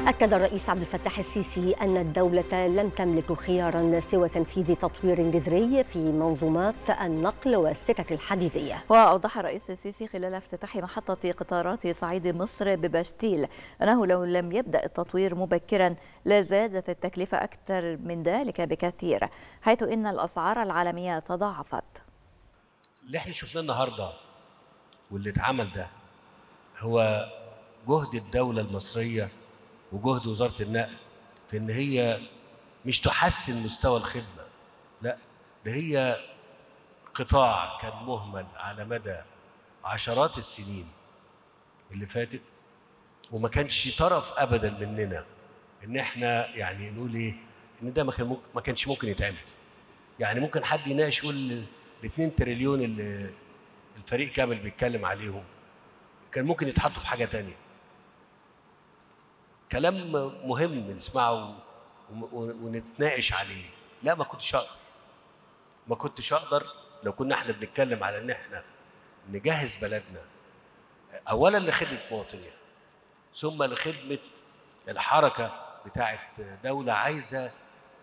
أكد الرئيس عبد الفتاح السيسي أن الدولة لم تملك خيارا سوى تنفيذ تطوير جذري في منظومات النقل والسكك الحديدية وأوضح الرئيس السيسي خلال افتتاح محطة قطارات صعيد مصر ببشتيل أنه لو لم يبدأ التطوير مبكرا لزادت التكلفة أكثر من ذلك بكثير حيث إن الأسعار العالمية تضاعفت اللي احنا شفناه النهارده واللي اتعمل ده هو جهد الدولة المصرية وجهد وزارة النقل في ان هي مش تحسن مستوى الخدمة لا ده هي قطاع كان مهمل على مدى عشرات السنين اللي فاتت وما كانش طرف ابدا مننا ان احنا يعني نقول ايه ان ده ما كان ممكن ما كانش ممكن يتعمل يعني ممكن حد يناقش يقول ال 2 تريليون اللي الفريق كامل بيتكلم عليهم كان ممكن يتحطوا في حاجه تانية كلام مهم نسمعه ونتناقش عليه لا ما كنتش اقدر ما كنتش اقدر لو كنا احنا بنتكلم على ان احنا نجهز بلدنا اولا لخدمه مواطنيها ثم لخدمه الحركه بتاعت دوله عايزه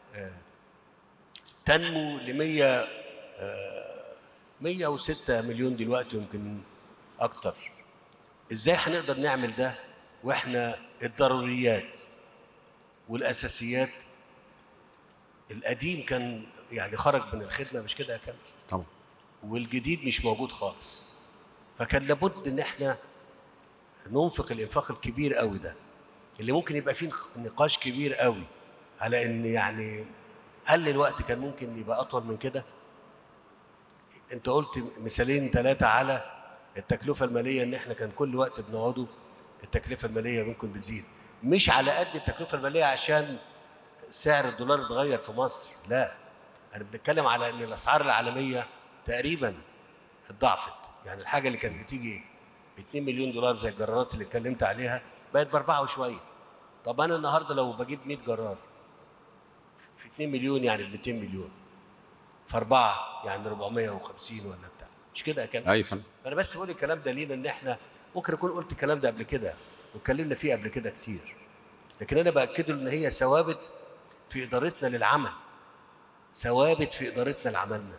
تنمو ل 100 106 مليون دلوقتي يمكن اكتر ازاي هنقدر نعمل ده واحنا الضروريات والاساسيات القديم كان يعني خرج من الخدمه مش كده يا كامل طبعا والجديد مش موجود خالص فكان لابد ان احنا ننفق الانفاق الكبير قوي ده اللي ممكن يبقى فيه نقاش كبير قوي على ان يعني هل الوقت كان ممكن يبقى اطول من كده انت قلت مثالين ثلاثه على التكلفه الماليه ان احنا كان كل وقت بنقعده التكلفه الماليه ممكن بتزيد مش على قد التكلفه الماليه عشان سعر الدولار اتغير في مصر لا انا بنتكلم على ان الاسعار العالميه تقريبا اتضاعفت يعني الحاجه اللي كانت بتيجي ب 2 مليون دولار زي الجرارات اللي اتكلمت عليها بقت باربعه وشويه طب انا النهارده لو بجيب 100 جرار في 2 مليون يعني ب 200 مليون في اربعه يعني 450 ولا بتاع مش كده يا كامل؟ ايوه فندم انا بس بقول الكلام ده لينا ان احنا ممكن اكون قلت الكلام ده قبل كده واتكلمنا فيه قبل كده كتير لكن انا باكد ان هي ثوابت في ادارتنا للعمل ثوابت في ادارتنا لعملنا